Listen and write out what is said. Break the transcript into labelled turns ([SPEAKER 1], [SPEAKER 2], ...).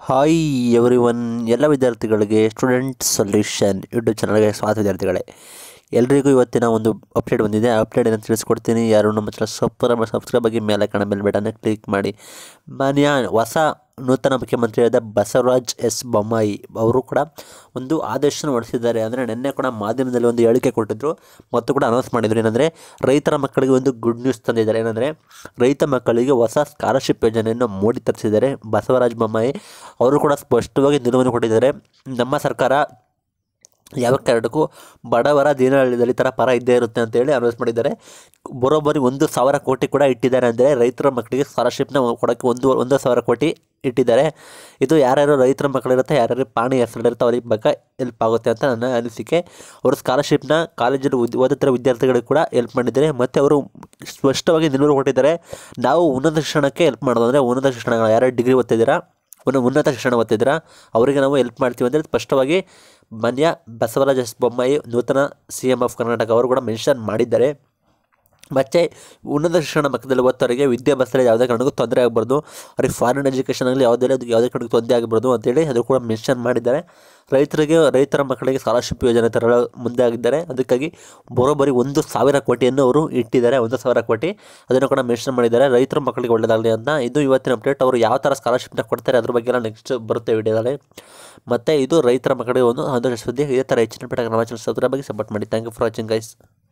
[SPEAKER 1] hi every one ಎಲ್ಲ ವಿದ್ಯಾರ್ಥಿಗಳಿಗೆ student solution YouTube ಚಾನಲ್ಗೆ ಸ್ವಾಗತ ವಿದ್ಯಾರ್ಥಿಗಳೇ ಎಲ್ರಿಗೂ ಇವತ್ತಿನ ಒಂದು ಅಪ್ಡೇಟ್ ಬಂದಿದೆ ಆ ಅಪ್ಡೇಟ್ ಏನು ತಿಳಿಸ್ಕೊಡ್ತೀನಿ ಯಾರು ನಮ್ಮ ಚಾನಲ್ ಸಬ್ಸ್ಕ್ರೈಬ್ ಸಬ್ಸ್ಕ್ರೈಬ್ ಆಗಿ ಮೇಲೆ ಕಾಣ ಬೆಲ್ ಬಟನ್ನ ಕ್ಲಿಕ್ ಮಾಡಿ ಮಾನ್ಯ ಹೊಸ ನೂತನ ಮುಖ್ಯಮಂತ್ರಿಯಾದ ಬಸವರಾಜ್ ಎಸ್ ಬೊಮ್ಮಾಯಿ ಅವರು ಕೂಡ ಒಂದು ಆದೇಶನ ಹೊರಡಿಸಿದ್ದಾರೆ ಅಂದರೆ ನಿನ್ನೆ ಕೂಡ ಮಾಧ್ಯಮದಲ್ಲಿ ಒಂದು ಹೇಳಿಕೆ ಕೊಟ್ಟಿದ್ದರು ಮತ್ತು ಕೂಡ ಅನೌನ್ಸ್ ಮಾಡಿದರು ಏನಂದರೆ ರೈತರ ಮಕ್ಕಳಿಗೆ ಒಂದು ಗುಡ್ ನ್ಯೂಸ್ ತಂದಿದ್ದಾರೆ ಏನಂದರೆ ರೈತ ಮಕ್ಕಳಿಗೆ ಹೊಸ ಸ್ಕಾಲರ್ಶಿಪ್ ಯೋಜನೆಯನ್ನು ಮೋಡಿ ತರಿಸಿದ್ದಾರೆ ಬಸವರಾಜ ಬೊಮ್ಮಾಯಿ ಅವರು ಕೂಡ ಸ್ಪಷ್ಟವಾಗಿ ನಿಲುವನ್ನು ಕೊಟ್ಟಿದ್ದಾರೆ ನಮ್ಮ ಸರ್ಕಾರ ಯಾವ ಕಾರಣಕ್ಕೂ ಬಡವರ ದೀನ ದಲಿತರ ಪರ ಇದ್ದೇ ಇರುತ್ತೆ ಅಂತೇಳಿ ಅನೌನ್ಸ್ ಮಾಡಿದ್ದಾರೆ ಬರೋಬ್ಬರಿ ಒಂದು ಸಾವಿರ ಕೋಟಿ ಕೂಡ ಇಟ್ಟಿದ್ದಾರೆ ಅಂದರೆ ರೈತರ ಮಕ್ಕಳಿಗೆ ಸ್ಕಾಲರ್ಶಿಪ್ನ ಕೊಡೋಕ್ಕೆ ಒಂದು ಒಂದು ಸಾವಿರ ಕೋಟಿ ಇಟ್ಟಿದ್ದಾರೆ ಇದು ಯಾರ್ಯಾರು ರೈತರ ಮಕ್ಕಳಿರುತ್ತೆ ಯಾರ್ಯಾರು ಪಾಣಿ ಹೆಸರಿರುತ್ತೆ ಅವ್ರಿಗೆ ಬಗ್ಗೆ ಹೆಲ್ಪ್ ಆಗುತ್ತೆ ಅಂತ ನನ್ನ ಅನಿಸಿಕೆ ಅವರು ಸ್ಕಾಲರ್ಶಿಪ್ನ ಕಾಲೇಜಲ್ಲಿ ಓದಿ ಓದುತ್ತಿರೋ ವಿದ್ಯಾರ್ಥಿಗಳಿಗೆ ಕೂಡ ಹೆಲ್ಪ್ ಮಾಡಿದ್ದಾರೆ ಮತ್ತು ಅವರು ಸ್ಪಷ್ಟವಾಗಿ ನಿಲುವು ಕೊಟ್ಟಿದ್ದಾರೆ ನಾವು ಉನ್ನತ ಶಿಕ್ಷಣಕ್ಕೆ ಹೆಲ್ಪ್ ಮಾಡೋದು ಅಂದರೆ ಉನ್ನತ ಶಿಕ್ಷಣ ಯಾರ್ಯಾರು ಡಿಗ್ರಿ ಓದ್ತಿದ್ದೀರಾ ಒಂದು ಉನ್ನತ ಶಿಕ್ಷಣ ಓದ್ತಿದ್ದೀರಾ ಅವರಿಗೆ ನಾವು ಹೆಲ್ಪ್ ಮಾಡ್ತೀವಿ ಅಂದರೆ ಸ್ಪಷ್ಟವಾಗಿ ಮಾನ್ಯ ಬಸವರಾಜ ಎಸ್ ಬೊಮ್ಮಾಯಿ ನೂತನ ಸಿ ಎಮ್ ಆಫ್ ಕರ್ನಾಟಕ ಅವರು ಕೂಡ ಮೆನ್ಷನ್ ಮಾಡಿದ್ದಾರೆ ಮತ್ತು ಉನ್ನತ ಶಿಕ್ಷಣ ಮಕ್ಕದಲ್ಲಿ ಓದ್ತವರಿಗೆ ವಿದ್ಯಾಭ್ಯಾಸದಲ್ಲಿ ಯಾವುದೇ ಕಾರಣಕ್ಕೂ ತೊಂದರೆ ಆಗಬಾರ್ದು ಅವ್ರಿಗೆ ಫಾರಿನ್ ಎಜುಕೇಷನಲ್ಲಿ ಯಾವುದೇ ಅದು ಯಾವುದೇ ಕಾರಣಕ್ಕೂ ತೊಂದರೆ ಆಗಬಾರ್ದು ಅಂತೇಳಿ ಅದು ಕೂಡ ಮೆನ್ಷನ್ ಮಾಡಿದ್ದಾರೆ ರೈತರಿಗೆ ರೈತರ ಮಕ್ಕಳಿಗೆ ಸ್ಕಾಲರ್ಶಿಪ್ ಯೋಜನೆ ತರಲು ಮುಂದೆ ಆಗಿದ್ದಾರೆ ಅದಕ್ಕಾಗಿ ಬರೋಬ್ಬರಿ ಒಂದು ಸಾವಿರ ಕೋಟಿಯನ್ನು ಅವರು ಇಟ್ಟಿದ್ದಾರೆ ಒಂದು ಸಾವಿರ ಕೋಟಿ ಅದನ್ನು ಕೂಡ ಮೆನ್ಷನ್ ಮಾಡಿದ್ದಾರೆ ರೈತರ ಮಕ್ಕಳಿಗೆ ಒಳ್ಳೆಯದಾಗಲಿ ಅಂತ ಇದು ಇವತ್ತಿನ ಅಪ್ಡೇಟ್ ಅವರು ಯಾವ ಥರ ಸ್ಕಾಲರ್ಶಿಪ್ನ ಕೊಡ್ತಾರೆ ಅದ್ರ ಬಗ್ಗೆ ಎಲ್ಲ ನೆಕ್ಸ್ಟ್ ಬರುತ್ತೆ ವಿಡಿಯೋದಲ್ಲಿ ಮತ್ತು ಇದು ರೈತರ ಮಕ್ಕಳಿಗೆ ಒಂದು ಸಂತೋಷ ಸುದ್ದಿ ಇದೇ ಥರ ಹೆಚ್ಚಿನ ಪಟ್ಟ ನಮ್ಮ ಚಾನಲ್ ಬಗ್ಗೆ ಸಪೋರ್ಟ್ ಮಾಡಿ thank you for watching guys